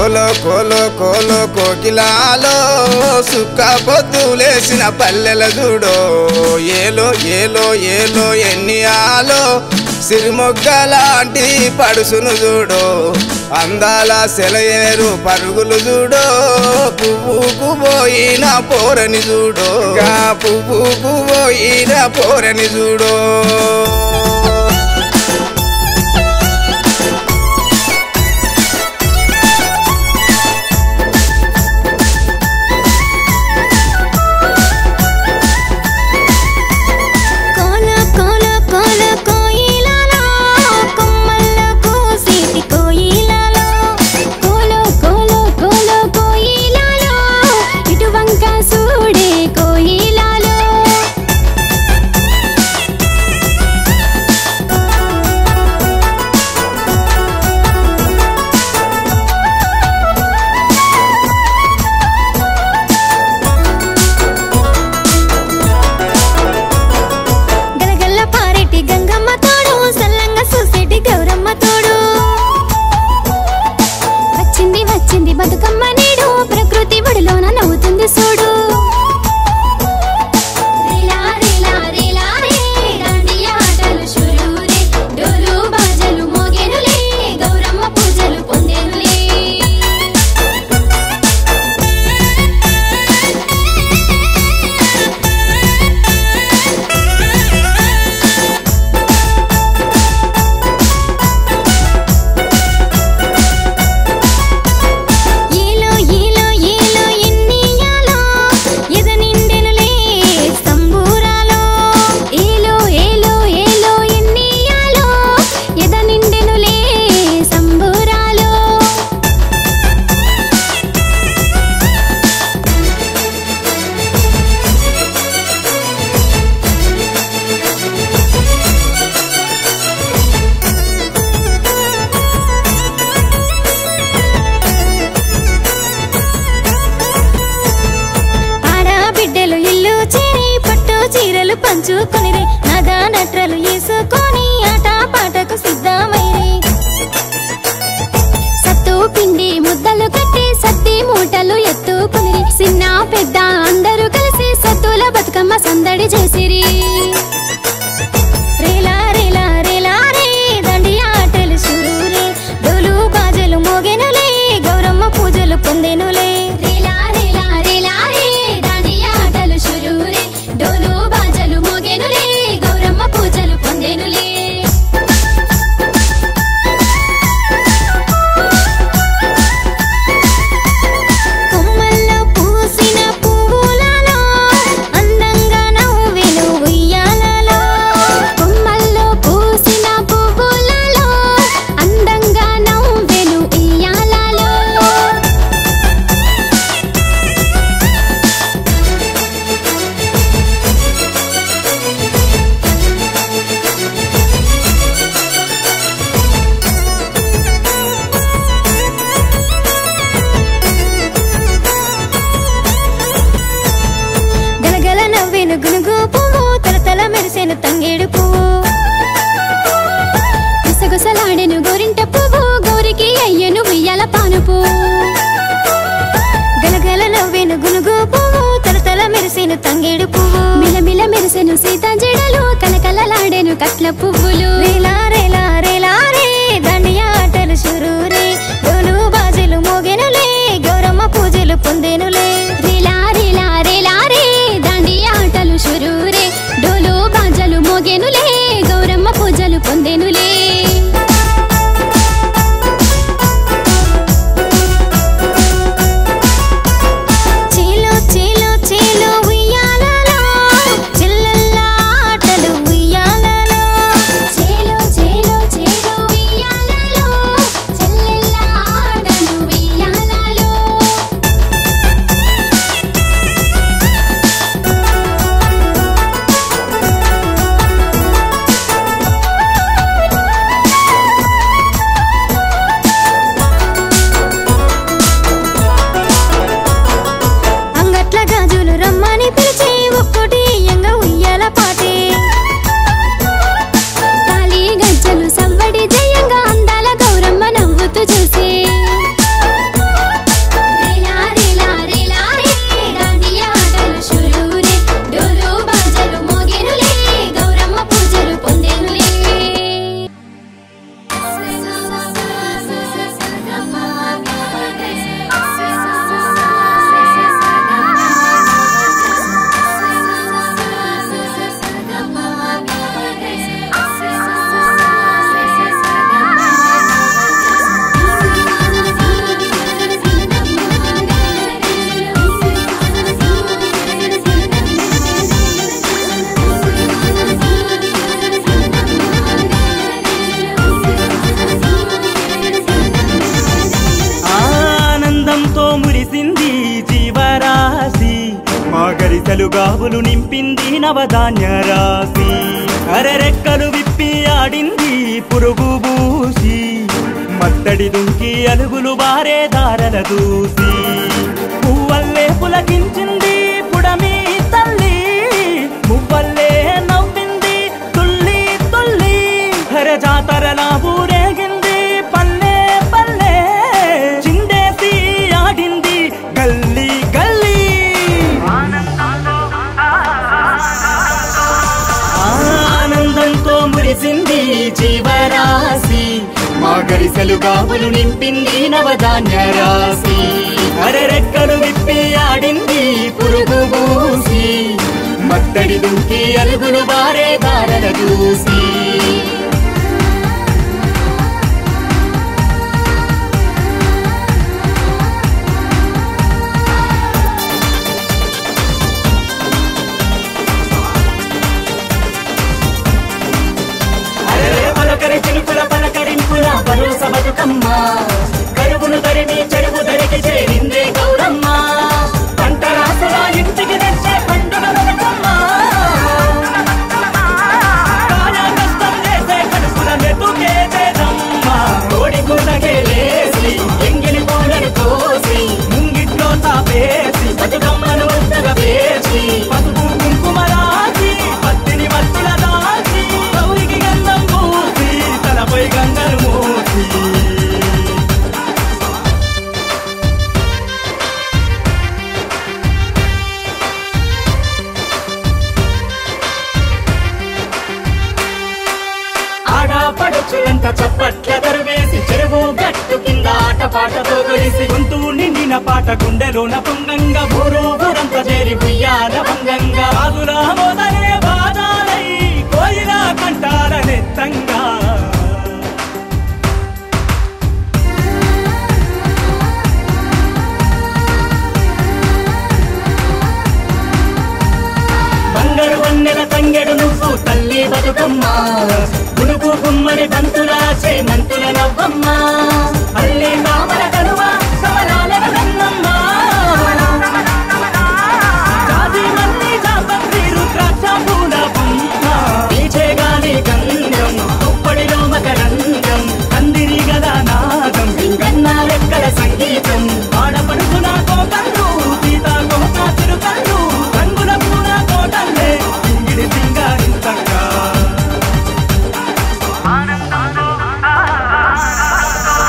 కోలో కోలో కోలో కోకిలాలో సుక్క పొద్దులేసిన పల్లెల చూడో ఏలో ఏలో ఏలో ఎన్ని ఆలో సిరిమొగ్గ లాంటి పడుసును చూడో అందాల సెలయేరు పరుగులు చూడో పువ్వుకు పోయిన పోరని చూడో గా పువ్వుకు పోయిన పోరని చూడో కోల కోల కోల కోయిలలో కొమ్మల్లో కూసేటి కోయిలలో కోల కోల కోల కోయిలలో ఇటువంక సూడే కోయిలలో గలగల్ల పారెటి గంగమ్మ తోడు సల్లంగా చూసేటి గౌరమ్మ తోడు వచ్చింది వచ్చింది బతుకమ్మ నీడు ప్రకృతి ఒడిలోన నవ్వుతుంది చూడు రీలా, రీలా, రీలా రే, దాండియా ఆటలు షురూరే, డోలు బాజలు మోగెనులే, గౌరమ్మ పూజలు పొందెనులే ఏలో ఏలో ఏలో ఎన్నియాలో ఎద నిండెనులే సంబూరాలో ఏలో ఏలో ఏలో ఎన్నియాలో ఎద నిండెనులే సంబూరాలో ఆడబిడ్డలు ఇల్లు చేరి పట్టు చీరలు పంచుకొనిరి నగా నట్రలు వేసుకొని ఆట పాటకు సిద్ధమైరి సత్తు పిండి ముద్దలు కట్టి సత్తి మూటలు ఎత్తుకొనిరి చిన్న పెద్ద అందరూ కలిసి సత్తుల బతుకమ్మ సందడి చేసిరి రేలా రేలా రేలా రే దండి ఆటలు షురూరే డోలు బాజలు మోగెనులే గౌరమ్మ పూజలు పొందెనులే రేలా రేలా రేలా రే దండి ఆటలు షురూరే డోలు బాజలు మోగెనులే గౌరమ్మ పూజలు పొందెనులే కొమ్మల్లో పూసిన పువ్వులలో అందంగా నవ్వెను ఉయ్యాలలో కొమ్మల్లో పూసిన పువ్వులలో అందంగా నవ్వెను ఉయ్యాలలో గలగల నవ్వెను గునుగు పువ్వు తలతల మెరిసెను తంగేడు పువ్వు గుసగుసలాడెను గోరింట పువ్వు గౌరికి అయ్యను ఉయ్యాల పాను పువ్వు గలగల నవ్వెను గునుగు పువ్వు తలతల మెరిసెను తంగేడు పువ్వు మిలమిల మెరిసెను సీతాంజడలు కలకలలాడెను కట్ల పువ్వులు రేలా రేలా రేలా రే దండియా ఆటలు షురూరే డోలు బాజలు మోగెనులే గౌరమ్మ పూజలు పొందెనులే రేలా రేలా రేలా రే దండియా ఆటలు షురూరే డోలు బాజలు మోగెనులే గౌరమ్మ పూజలు పొందెనులే చేలో చేలో చేలో ఉయ్యాలలో చిల్లల్ల ఆటలు ఉయ్యాలలో చేలో గరిసెలు గాబులు నింపింది నవధాన్య రాశి అరెరెక్కలు విప్పి ఆడింది పురుగు బూసి మత్తడి దుంకి అలుగులు బారే దారల దూసి పువ్వల్లే పులకించింది పుడమి తల్లి మువ్వల్లే నవ్వింది తుల్లి తుల్లి హర జాతరలా ఊరేగింది పల్లె పల్లె చిందేసి ఆడింది గల్లీ గల్లీ ఆనందంతో మురిసింది జీవరాశి మా గరిసెలు గాబులు నింపింది నవధాన్య రాశి అరెరెక్కలు విప్పి ఆడింది పురుగు బూసి మత్తడి దుంకి అలుగులు బారే దారల దూసి అరే పలకరి చిలుకుల పలకరింపుల భరోస బతుకమ్మ కరువును తరిమి చెరువు ధరికి చేరిందే గౌరమ్మ పంట రాసుల ఇంటికి తెచ్చే పండుగ బతుకమ్మ కాయా కష్టం చేసే కడుపుల మెతుకే చేదమ్మ కోడి కూతకే లేసి ఎంగిలి పూలను కోసి ముంగిట్లో తాపేసి బతుకమ్మను ఉత్తగా పేర్చి పసుపు కుంకుమ రాసి పత్తిని మత్తుల దాచి గౌరికి గంధం పూసి తలపై గంగలు మూసి ఆడపడుచులంత చప్పట్ల దరువేసి చెరువు గట్టు కింద ఆటపాటతో గొలిసి గొంతు నిండిన పాట గుండెలోన పొంగంగా ఊరు ఊరంత చేరి ఉయ్యాల భంగంగా ఆదుల మొదలే బాధాలై కోయిల కంటాల నెత్తంగా బంగారు వన్నెల తంగెడు నువ్వు తల్లి బతుకమ్మ గునుగు గుమ్మడి బంతులాచే మంతుల నవ్వమ్మ అల్లి తామర కనువ కమలాల కన్నమ్మ జాజి మల్లి జాపత్రి రుద్రాక్ష పూల బొమ్మ పీచే గాలి గంధం తుప్పడిలో మకరంగం కందిరి గదా నాదం పింగన్న లెక్కల సంగీతం ఆడపడుతున్న కోకళ్ళు సీతా కోక చిరుకళ్ళు రంగుల పూల తోటల్లే ఇంగిడి సింగారింతంగా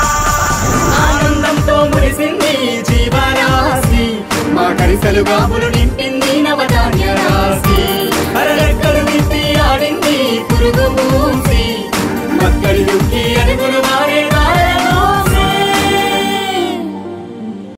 ఆనందంతో మురిసింది జీవరాశి మా కరిసెలు గాబులు